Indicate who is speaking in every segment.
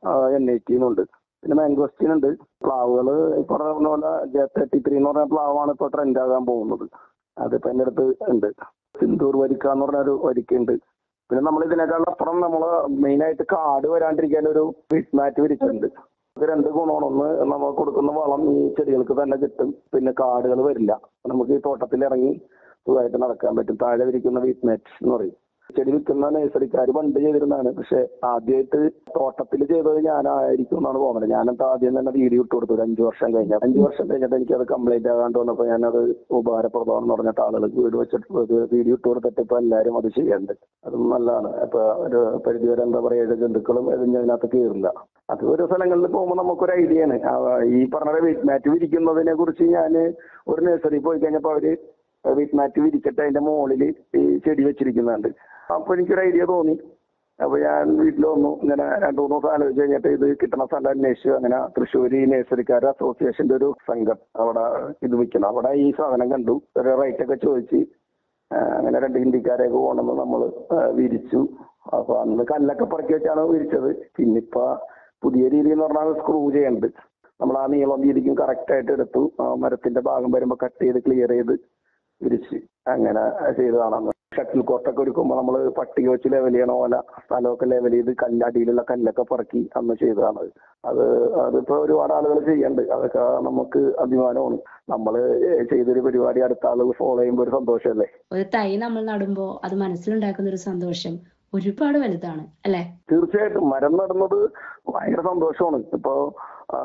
Speaker 1: N I ടിന്നുണ്ട് പിന്നെ mangosteen ഉണ്ട് പ്ലാവുകൾ ഈ പറഞ്ഞ പോലെ ജെ തേർട്ടി ത്രീ എന്ന് പറഞ്ഞ പ്ലാവാണ് ഇപ്പോൾ ട്രെൻഡ് ആകാൻ പോകുന്നത് അതിപ്പോ എൻ്റെ അടുത്ത് ഉണ്ട് സിന്ദൂർ വരിക്ക എന്ന് പറഞ്ഞ ഒരു വരിക്കുണ്ട് പിന്നെ നമ്മൾ ഇതിനേക്കാളും അപ്പുറം നമ്മൾ മെയിൻ ആയിട്ട് കാട് വരാണ്ടിരിക്കാൻ ഒരു വീട്ട് മാറ്റ് വിരിച്ചിട്ടുണ്ട് ഇത് രണ്ട് ഗുണമാണ് ഒന്ന് നമ്മൾ കൊടുക്കുന്ന വളം ഈ ചെടികൾക്ക് തന്നെ കിട്ടും പിന്നെ കാടുകൾ വരില്ല നമുക്ക് ഈ തോട്ടത്തിൽ ഇറങ്ങി സുഖമായിട്ട് നടക്കാൻ പറ്റും താഴെ വിരിക്കുന്ന വീട്ട് മാറ്റ് എന്ന് പറയും ചെടി വിൽക്കുന്ന നഴ്സറിക്കാർ പണ്ട് ചെയ്തിരുന്നതാണ് പക്ഷെ ആദ്യമായിട്ട് തോട്ടത്തിൽ ചെയ്തത് ഞാനായിരിക്കും എന്നാണ് തോന്നുന്നത് ഞാനത് ആദ്യം തന്നെ വീഡിയോ ഇട്ട് കൊടുത്തു ഒരു അഞ്ചു വർഷം കഴിഞ്ഞ അഞ്ചു വർഷം കഴിഞ്ഞിട്ട് എനിക്കത് കംപ്ലൈന്റ് ആകാണ്ട് വന്നപ്പോൾ ഞാനത് ഉപകാരപ്രദമാണെന്ന് പറഞ്ഞിട്ട് ആളുകൾക്ക് വീട് വെച്ചിട്ട് ഇത് വീഡിയോ ഇട്ട് കൊടുത്തിട്ട് ഇപ്പൊ എല്ലാവരും അത് ചെയ്യുന്നുണ്ട് അതും നല്ലതാണ് ഇപ്പൊ ഒരു പരിധി വരെ എന്താ പറയാ ഏത് ജന്തുക്കളും എതിഞ്ഞ് അതിനകത്ത് കയറില്ല അത് ഓരോ സ്ഥലങ്ങളിൽ പോകുമ്പോൾ നമുക്കൊരു ഐഡിയ ആണ് ആ, ഈ പറഞ്ഞ വീട്ട് മാറ്റ് വിരിക്കുന്നതിനെ കുറിച്ച് ഞാൻ ഒരു നഴ്സറി പോയി കഴിഞ്ഞപ്പോൾ അവര് വീട്ട് മാറ്റ് വിരിച്ചിട്ട് അതിന്റെ മുകളിൽ ഈ ചെടി വെച്ചിരിക്കുന്നുണ്ട് അപ്പൊ എനിക്കൊരു ഐഡിയ തോന്നി അപ്പൊ ഞാൻ വീട്ടിൽ വന്നു ഇങ്ങനെ രണ്ടു മൂന്ന് ദിവസം ആലോചിച്ച് കഴിഞ്ഞിട്ട് ഇത് കിട്ടണ സ്ഥലം അന്വേഷിച്ചു അങ്ങനെ തൃശ്ശൂർ നഴ്സറിക്കാർ അസോസിയേഷന്റെ ഒരു സംഘം അവിടെ ഇത് വിൽക്കണം അവിടെ ഈ സാധനം കണ്ടു ഒരു റേറ്റ് ഒക്കെ ചോദിച്ച് ആ, അങ്ങനെ രണ്ട് ഹിന്ദിക്കാരെയൊക്കെ കൊണ്ടുവന്ന് നമ്മൾ വിരിച്ചു അപ്പൊ അന്ന് കല്ലൊക്കെ പറക്കി വെച്ചാണ് വിരിച്ചത് പിന്നിപ്പോ പുതിയ രീതി എന്ന് പറഞ്ഞാൽ സ്ക്രൂ ചെയ്യുന്നുണ്ട് നമ്മൾ ആ നീളം വീതിക്കും കറക്റ്റ് ആയിട്ട് എടുത്തു ആ മരത്തിന്റെ ഭാഗം വരുമ്പോൾ കട്ട് ചെയ്ത് ക്ലിയർ ചെയ്ത് വിരിച്ച് അങ്ങനെ ചെയ്തതാണ് അന്ന് ഷട്ടിൽ കോർട്ടൊക്കെ ഒരുക്കുമ്പോൾ നമ്മൾ പട്ടിക വെച്ച് ലെവൽ ചെയ്യണ പോലെ സ്ഥലമൊക്കെ ലെവൽ ചെയ്ത് കല്ല് അടിയിലുള്ള കല്ലൊക്കെ പറക്കി അന്ന് ചെയ്തതാണ് അത്. അത് അതിപ്പോ ഒരുപാട് ആളുകൾ ചെയ്യുന്നുണ്ട് അതൊക്കെ നമുക്ക് അഭിമാനമാണ് നമ്മൾ ചെയ്തൊരു പരിപാടി അടുത്ത ആളുകൾ ഫോളോ ചെയ്യുമ്പോൾ ഒരു സന്തോഷമല്ലേ
Speaker 2: ഒരു തൈ നമ്മൾ നടുമ്പോ അത് മനസ്സിലുണ്ടാക്കുന്ന ഒരു സന്തോഷം ഒരുപാട് വലുതാണ് അല്ലെ
Speaker 1: തീർച്ചയായിട്ടും മരം നടുന്നത് ഭയങ്കര സന്തോഷമാണ് ഇപ്പോ ആ,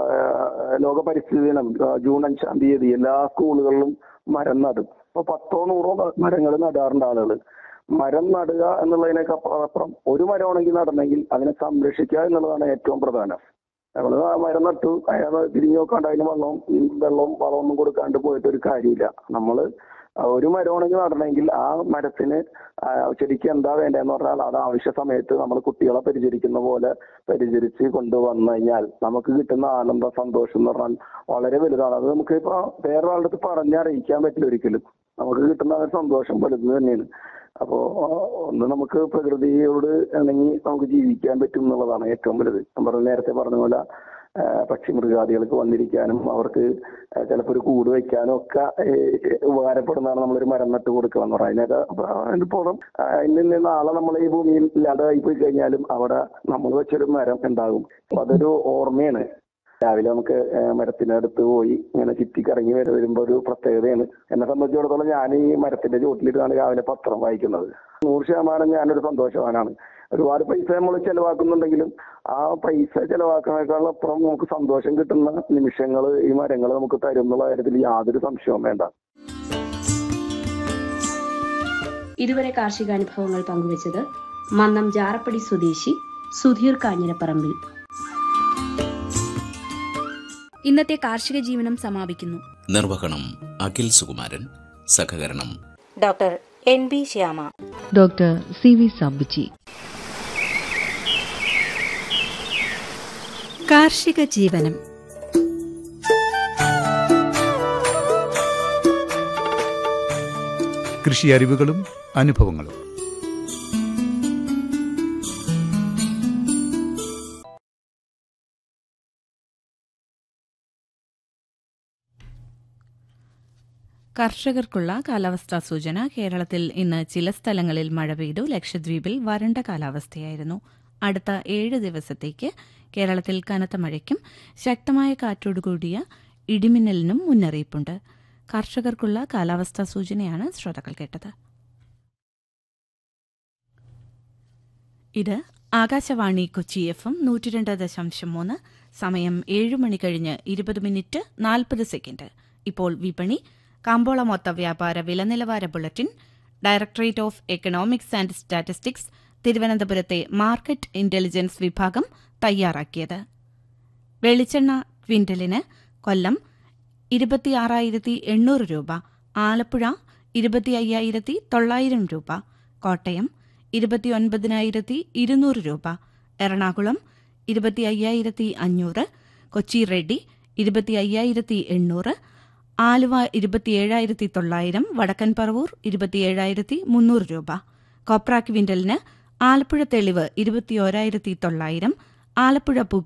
Speaker 1: ലോക പരിസ്ഥിതി ദിനം ആ, ജൂൺ അഞ്ചാം തീയതി എല്ലാ സ്കൂളുകളിലും മരം നടും ഇപ്പൊ പത്തോ നൂറോ മരങ്ങൾ നടാറുണ്ട് ആളുകൾ മരം നടുക എന്നുള്ളതിനൊക്കെ അപ്പുറം ഒരു മരമാണെങ്കിൽ നടണമെങ്കിൽ അതിനെ സംരക്ഷിക്കുക എന്നുള്ളതാണ് ഏറ്റവും പ്രധാനം നമ്മൾ ആ മരം നട്ടു അയാൾ തിരിഞ്ഞു നോക്കാണ്ട് അതിന് വെള്ളവും ഈ വെള്ളവും വളമൊന്നും കൊടുക്കാണ്ട് പോയിട്ട് ഒരു കാര്യമില്ല നമ്മൾ ഒരു മരമാണെങ്കിൽ നടണമെങ്കിൽ ആ മരത്തിന് ആ ചെടിക്ക് എന്താ വേണ്ടതെന്ന് പറഞ്ഞാൽ അത് ആവശ്യ സമയത്ത് നമ്മൾ കുട്ടികളെ പരിചരിക്കുന്ന പോലെ പരിചരിച്ച് കൊണ്ടുവന്നു കഴിഞ്ഞാൽ നമുക്ക് കിട്ടുന്ന ആനന്ദ സന്തോഷം എന്ന് പറഞ്ഞാൽ വളരെ വലുതാണ് അത് നമുക്ക് ഇപ്പൊ വേറൊരാളുടെ അടുത്ത് പറഞ്ഞറിയിക്കാൻ പറ്റില്ല ഒരിക്കലും നമുക്ക് കിട്ടുന്ന ആ ഒരു സന്തോഷം വലുത് തന്നെയാണ് അപ്പോ ആ, ഒന്ന് നമുക്ക് പ്രകൃതിയോട് ഇണങ്ങി നമുക്ക് ജീവിക്കാൻ പറ്റും എന്നുള്ളതാണ് ഏറ്റവും വലുത് ഞാൻ പറഞ്ഞ നേരത്തെ പറഞ്ഞ പോലെ ആ, പക്ഷി മൃഗാദികൾക്ക് വന്നിരിക്കാനും അവർക്ക് ചിലപ്പോൾ ഒരു കൂട് വെക്കാനും ഒക്കെ ഏ, ഉപകാരപ്പെടുന്നതാണ് നമ്മളൊരു മരം നട്ട് കൊടുക്കുക എന്ന് പറയുന്നത് അതിനിപ്പോഴും ഇന്ന് ഇന്ന് നാളെ നമ്മൾ ഈ ഭൂമിയിൽ ഇല്ലാതായി പോയി കഴിഞ്ഞാലും അവിടെ നമ്മൾ വെച്ചൊരു മരം ഉണ്ടാകും അപ്പൊ അതൊരു ഓർമ്മയാണ് രാവിലെ നമുക്ക് ഏ, മരത്തിനടുത്ത് പോയി ഇങ്ങനെ ചുറ്റിക്കറങ്ങി വരെ വരുമ്പോൾ ഒരു പ്രത്യേകതയാണ് എന്നെ സംബന്ധിച്ചിടത്തോളം ഞാൻ ഈ മരത്തിന്റെ ചുവട്ടിലിട്ടാണ് രാവിലെ പത്രം വായിക്കുന്നത് നൂറ് ശതമാനം ഞാനൊരു സന്തോഷവാനാണ് ഒരുപാട് പൈസ നമ്മൾ ചെലവാക്കുന്നുണ്ടെങ്കിലും ആ പൈസ ചെലവാക്കുന്നതിനേക്കാളും അപ്പുറം നമുക്ക് സന്തോഷം കിട്ടുന്ന നിമിഷങ്ങൾ ഈ മരങ്ങൾ നമുക്ക് തരും എന്നുള്ള കാര്യത്തിൽ യാതൊരു സംശയവും വേണ്ട
Speaker 2: ഇതുവരെ കാർഷിക അനുഭവങ്ങൾ പങ്കുവച്ചത് മന്നം ജാറപ്പടി സ്വദേശി സുധീർ കാഞ്ഞിരപ്പറമ്പിൽ
Speaker 3: ഇന്നത്തെ കാർഷിക ജീവനം സമാപിക്കുന്നു
Speaker 4: നിർവഹണം അഖിൽ സുകുമാരൻ സഹകരണം
Speaker 5: doctor N B Shyama
Speaker 6: doctor C V Sabbuji
Speaker 7: കാർഷിക ജീവനം
Speaker 8: കൃഷി അറിവുകളും അനുഭവങ്ങളും
Speaker 9: കർഷകർക്കുള്ള കാലാവസ്ഥാ സൂചന കേരളത്തിൽ ഇന്ന് ചില സ്ഥലങ്ങളിൽ മഴ പെയ്തു ലക്ഷദ്വീപിൽ വരണ്ട കാലാവസ്ഥയായിരുന്നു അടുത്ത ഏഴ് ദിവസത്തേക്ക് കേരളത്തിൽ കനത്ത മഴയ്ക്കും ശക്തമായ കാറ്റോടുകൂടിയ ഇടിമിന്നലിനും മുന്നറിയിപ്പുണ്ട് കർഷകർക്കുള്ള കാലാവസ്ഥാ സൂചനയാണ് ശ്രോതാക്കൾ കേട്ടത് ഇത് ആകാശവാണി കൊച്ചി എഫ് എം നൂറ്റിരണ്ട് ദശാംശം മൂന്ന് സമയം ഏഴ് മണി കഴിഞ്ഞ് ഇരുപത് മിനിറ്റ് നാൽപ്പത് സെക്കൻഡ് ഇപ്പോൾ വിപണി കാമ്പോള മൊത്ത വ്യാപാര വില നിലവാര bulletin directorate of economics and statistics തിരുവനന്തപുരത്തെ മാർക്കറ്റ് ഇന്റലിജൻസ് വിഭാഗം തയ്യാറാക്കിയത് വെളിച്ചെണ്ണ ക്വിന്റലിന് കൊല്ലം ഇരുപത്തിയാറായിരത്തി എണ്ണൂറ് രൂപ ആലപ്പുഴ ഇരുപത്തി അയ്യായിരത്തി തൊള്ളായിരം രൂപ കോട്ടയം ഇരുപത്തിയൊൻപതിനായിരത്തി ഇരുന്നൂറ് രൂപ എറണാകുളം ഇരുപത്തി അയ്യായിരത്തി അഞ്ഞൂറ് കൊച്ചി റെഡ്ഡി ഇരുപത്തി അയ്യായിരത്തി എണ്ണൂറ് ആലുവ ഇരുപത്തിയേഴായിരത്തി തൊള്ളായിരം വടക്കൻ പറവൂർ ഇരുപത്തിയേഴായിരത്തി മുന്നൂറ് രൂപ കോപ്ര ക്വിന്റലിന് ആലപ്പുഴ തെളിവ് ഇരുപത്തിയോരായിരത്തി തൊള്ളായിരം ആലപ്പുഴ